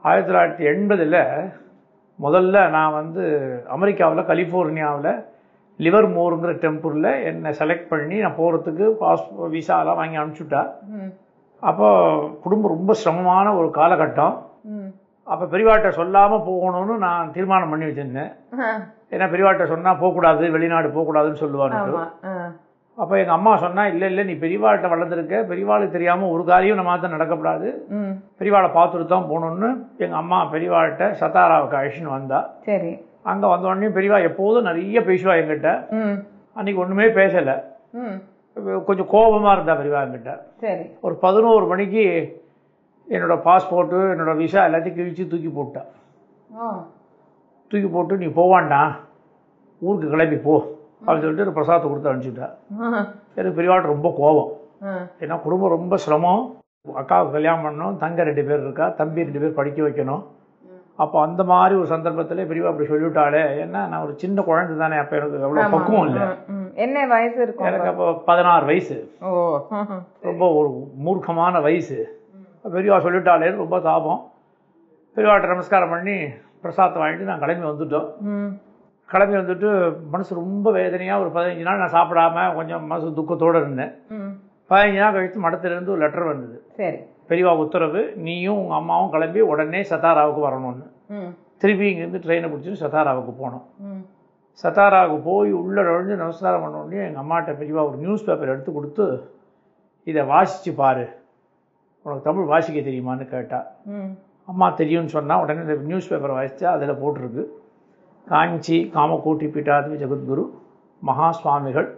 ஆயிரத்தி தொள்ளாயிரத்தி எண்பதில் முதல்ல நான் வந்து அமெரிக்காவில் கலிஃபோர்னியாவில் லிவர் மோருங்கிற டெம்பிளில் என்னை செலக்ட் பண்ணி நான் போகிறதுக்கு பாஸ் விசாலாம் வாங்கி அனுப்பிச்சுட்டா ம் அப்போ குடும்பம் ரொம்ப சிரமமான ஒரு காலகட்டம் ம் அப்போ பெரியவாட்ட சொல்லாமல் போகணும்னு நான் தீர்மானம் பண்ணி வச்சுருந்தேன் ஆ, ஏன்னா பெரியவாட்ட சொன்னால் போகக்கூடாது வெளிநாடு போகக்கூடாதுன்னு சொல்லுவாங்க ஆமா ஆ அப்போ எங்கள் அம்மா சொன்னா இல்லை இல்லை நீ பெரியவாள்கிட்ட வளர்ந்துருக்க பெரியவாளுக்கு தெரியாமல் ஒரு காரியம் நம்ம மாற்ற நடக்கப்படாது ம் பெரியவாளை பார்த்துட்டு தான் போகணுன்னு எங்கள் அம்மா பெரியவாள்கிட்ட சத்தாராவுக்கு அழிச்சுன்னு வந்தா சரி அங்கே வந்த உடனே பெரியவா எப்போதும் நிறைய பேசுவா என்கிட்ட ம் அன்னைக்கு ஒன்றுமே பேசலை ம் கொஞ்சம் கோபமாக இருந்தா பெரியவா என்கிட்ட சரி ஒரு பதினோரு மணிக்கு என்னோட பாஸ்போர்ட்டு என்னோட விசா எல்லாத்தையும் கிழிச்சு தூக்கி போட்டா ஆ தூக்கி போட்டு நீ போவான்டா ஊருக்கு கிளம்பி போ அப்படின்னு சொல்லிட்டு ஒரு பிரசாதத்தை கொடுத்து அனுப்பிச்சுட்டா ஆ, எனக்கு பெரியவாட்ட ரொம்ப கோபம் ஆ, ஏன்னா குடும்பம் ரொம்ப சிரமம் அக்காவுக்கு கல்யாணம் பண்ணணும் தங்க ரெண்டு பேர் இருக்கா தம்பி ரெண்டு பேர் படிக்க வைக்கணும் அப்போ அந்த மாதிரி ஒரு சந்தர்ப்பத்தில் பெரியவா அப்படி சொல்லிவிட்டாளே ஏன்னா நான் ஒரு சின்ன குழந்தை தானே அப்போ எனக்கு அவ்வளோ ஆமா. பக்குவம் இல்லை ம், ம். என்ன வயசு இருக்கும் எனக்கு அப்போ பதினாறு வயசு ஓ ம், ரொம்ப ஒரு மூர்க்கமான வயசு பெரியவா சொல்லிட்டாளேன்னு ரொம்ப தாபம் பெரியவாட்ட நமஸ்காரம் பண்ணி பிரசாதத்தை வாங்கிட்டு நான் கிளம்பி வந்துட்டோம் ம் கிளம்பி வந்துட்டு மனசு ரொம்ப வேதனையாக ஒரு பதினஞ்சு நாள் நான் சாப்பிடாம கொஞ்சம் மனசு துக்கத்தோடு இருந்தேன் ம் பதினஞ்சு நாள் கழித்து மடத்துலேருந்து ஒரு லெட்டர் வந்தது சரி பெரியவா உத்தரவு நீயும் உங்கள் அம்மாவும் கிளம்பி உடனே சத்தாராவுக்கு வரணும்னு ம் திருப்பி இங்கேருந்து ட்ரெயினை பிடிச்சிட்டு சத்தாராவுக்கு போனோம் ம் சத்தாராவுக்கு போய் உள்ளே நுழைஞ்சு நமஸ்காரம் பண்ண உடனே எங்கள் அம்மாட்ட பெரியவா ஒரு நியூஸ் பேப்பர் எடுத்து கொடுத்து இதை வாசித்து பாரு உனக்கு தமிழ் வாசிக்க தெரியுமான்னு கேட்டா ம் அம்மா தெரியும்னு சொன்னால் உடனே இந்த நியூஸ் பேப்பரை வாசித்தா அதில் போட்டிருக்கு காஞ்சி காமகோட்டி பீட்டாத்மி ஜெகத்குரு மகா சுவாமிகள்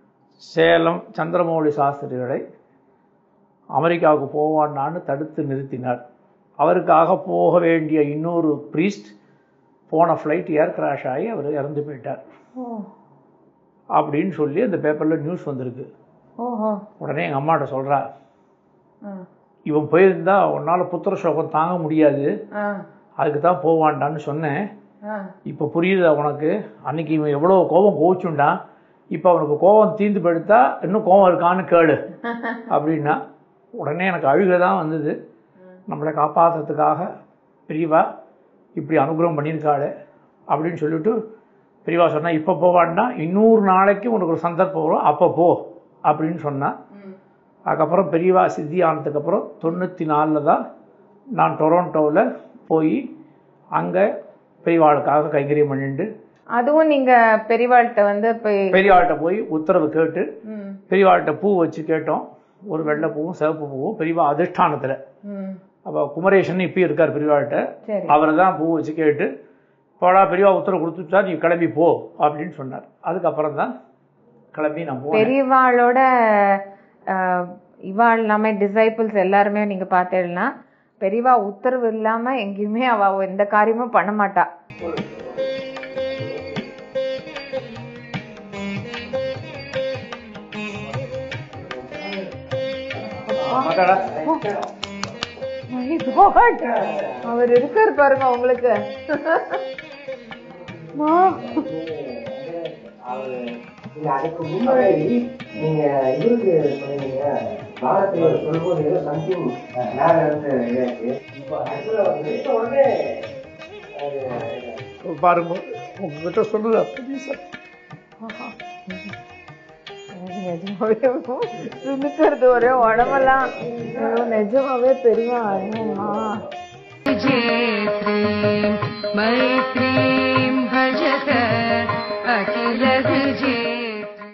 சேலம் சந்திரமௌலி சாஸ்திரிகளை அமெரிக்காவுக்கு போவான்னான்னு தடுத்து நிறுத்தினார் அவருக்காக போக வேண்டிய இன்னொரு ப்ரீஸ்ட் போன ஃப்ளைட் ஏர் கிராஷ் ஆகி அவர் இறந்து போயிட்டார் ஓ அப்படின்னு சொல்லி அந்த பேப்பரில் நியூஸ் வந்திருக்கு ஓஹோ உடனே எங்கள் அம்மாட்ட சொல்கிறா ஆ இவன் போயிருந்தா உன்னால் புத்திர சோகம் தாங்க முடியாது ஆ அதுக்கு தான் போவான்டான்னு சொன்னேன் ஆ இப்போ புரியுதா உனக்கு அன்னைக்கு இவன் எவ்வளோ கோபம் கோவிச்சுண்டான் இப்போ அவனுக்கு கோபம் தீர்ந்து படுத்தா இன்னும் கோபம் இருக்கான்னு கேளு அப்படின்னா உடனே எனக்கு அழுகை தான் வந்தது நம்மளை காப்பாற்றுறதுக்காக பெரியவா இப்படி அனுகிரகம் பண்ணியிருக்காளே அப்படின்னு சொல்லிட்டு பெரியவா சொன்னா இப்போ போவான்னா இன்னொரு நாளைக்கு உனக்கு ஒரு சந்தர்ப்பம் வரும் அப்போ போ அப்படின்னு சொன்னான் ம் அதுக்கப்புறம் பெரியவா சித்தி ஆனதுக்கப்புறம் தொண்ணூற்றி நாலில் தான் நான் டொரண்டோவில் போய் அங்கே பெரியவாளுக்காக கைங்கரியம் பண்ணிட்டு அதுவும் நீங்க பெரியவாள்கிட்ட வந்து போய் பெரியவாள்கிட்ட போய் உத்தரவு கேட்டு ம் பெரியவாள்கிட்ட பூ வச்சு கேட்டோம் ஒரு வெள்ளை பூவும் சிவப்பு பூவும் பெரியவா அதிஷ்டானத்தில் ம் அப்போ குமரேசன் இப்போ இருக்கார் பெரியவாள்கிட்ட சரி அவரை தான் பூ வச்சு கேட்டு போடா பெரியவா உத்தரவு கொடுத்துட்டா நீ கிளம்பி போ அப்படின்னு சொன்னார் அதுக்கப்புறம் தான் கிளம்பி நான் போனேன் பெரியவாளோட அஹ், இவாள் எல்லாமே டிசைபிள்ஸ் எல்லாருமே நீங்க பார்த்தேன்னா பெரியவா உத்தரவு இல்லாம எங்கேயுமே அவ எந்த காரியமும் பண்ண மாட்டா மாட்டாடா. My God. அவர் இருக்கார் பாருங்க உங்களுக்கு மா. அவரு நீங்க அதுக்கு முன்னாடி நீங்க இவருக்கு சொன்னீங்க பாரதிய சொல்லும்போது ஏதோ சம்திங் மேல இருந்து இதாச்சு இப்போ ஆக்சுவலா வந்து உடனே அது பாருங்க உங்ககிட்ட சொல்லுதா புதுசா நிஜமாவே சுமிக்கிறது ஒரே உடம்பெல்லாம் ஐயோ, நிஜமாவே பெரிய அம்மா मैत्रीं भजत अखिल